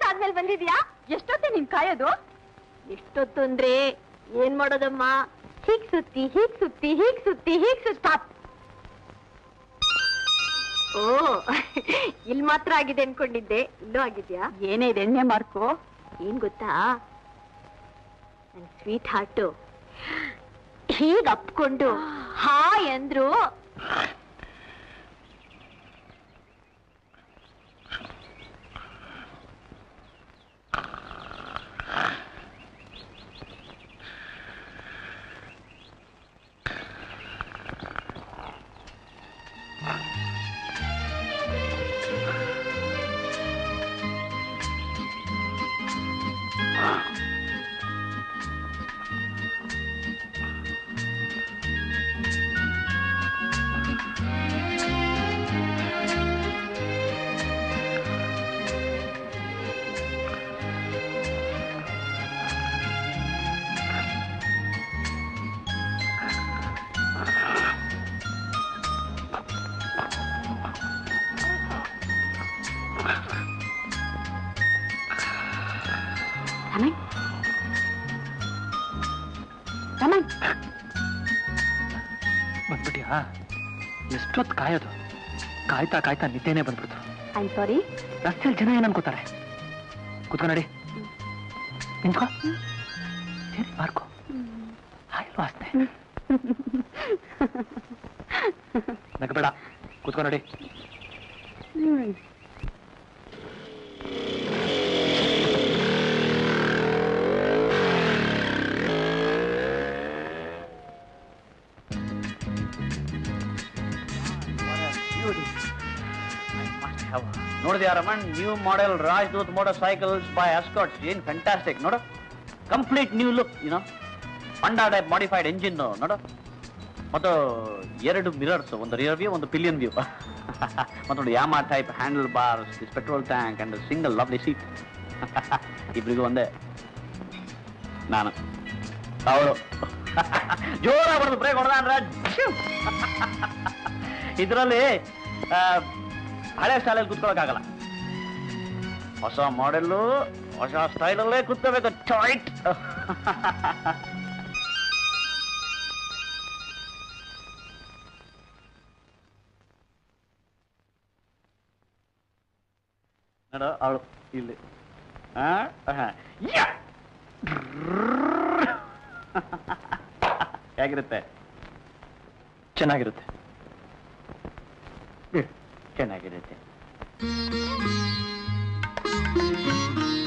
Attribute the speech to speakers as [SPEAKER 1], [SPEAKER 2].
[SPEAKER 1] ಆದ್ಮೇಲೆ ಬಂದಿದ್ಯಾ ಎಷ್ಟೊತ್ತೆ ನಿನ್ ಕಾಯೋದು ಎಷ್ಟೊತ್ತು ಅಂದ್ರೆ ಏನ್ ಮಾಡೋದಮ್ಮ ಹೀಗ್ ಸುತ್ತಿ ಹೀಗ್ ಸುತ್ತಿ ಹೀಗ್ ಸುತ್ತಿ ಹೀಗ್ ಸುತ್ತ ಓ ಇಲ್ ಮಾತ್ರ ಆಗಿದೆ ಅನ್ಕೊಂಡಿದ್ದೆ ಇಲ್ಲೂ ಆಗಿದ್ಯಾ ಏನೇ ಇದೆ ಎಣ್ಣೆ ಮಾರ್ಕು ಏನ್ ಗೊತ್ತಾ ನನ್ ಸ್ವೀಟ್ ಹಾರ್ಟು ಹೀಗ್ ಅಪ್ಕೊಂಡು ಹಾಯ್ ಅಂದ್ರು ರಮಣ್ ರಮಣ್
[SPEAKER 2] ಬಂದ್ಬಿಟ್ಯಾ ಎಷ್ಟೊತ್ತು ಕಾಯೋದು ಕಾಯ್ತಾ ಕಾಯ್ತಾ ನಿದ್ದೆನೆ ಬಂದ್ಬಿಡ್ತು
[SPEAKER 1] ಐ ಸಾರಿ
[SPEAKER 2] ರಸ್ತೆಯಲ್ಲಿ ಜನ ಏನ್ ಅನ್ಕೋತಾರೆ ಕುತ್ಕೊ ನಡಿ ನಿಂತ್ಕೋ ಸರಿ ಮಾರ್ಕೋ ಹಾಯ್ ವಾಸನೆ ನಗಬೇಡ ಕುತ್ಕೊ ನಡಿ
[SPEAKER 3] ನೋಡಿದ್ಯಾ Raman new model Rajdoot motorcycles by Escorts ಏನ್ ಫ್ಯಾಂಟಾಸ್ಟಿಕ್ ನೋಡು complete new look Uno Panda type modified engine ನೋಡು ಮತ್ತು ಎರಡು ಮಿರರ್ಸ್ ಒಂದು ರಿಯರ್ ವ್ಯೂ ಒಂದು ಪಿಲಿಯನ್ ವ್ಯೂ ಮತ್ತು Yamaha type handle bars this petrol tank and single lovely seat ಇಬ್ರಿಗೂ ಒಂದೇ ನಾನು ಅವಳು ಜೋರ ಬರೋದು ಬ್ರೇಕ್ ಹೊಡೆದ ಇದರಲ್ಲಿ ಹಳೆ ಸ್ಟೈಲಲ್ಲಿ ಕುತ್ಕೊಳ್ಳೋಕ್ಕಾಗಲ್ಲ ಹೊಸ ಮಾಡೆಲ್ಲು ಹೊಸ ಸ್ಟೈಲಲ್ಲೇ ಕುತ್ಕೋಬೇಕು ಚಾಯ್ಟ್ ನೋಡು ಅವಳು ಇಲ್ಲಿ ಆ? ಆಹಾ. ಯಾ! ಹೇಗಿರುತ್ತೆ
[SPEAKER 2] ಚೆನ್ನಾಗಿರುತ್ತೆ
[SPEAKER 3] ಚೆನ್ನಾಗಿರುತ್ತೆ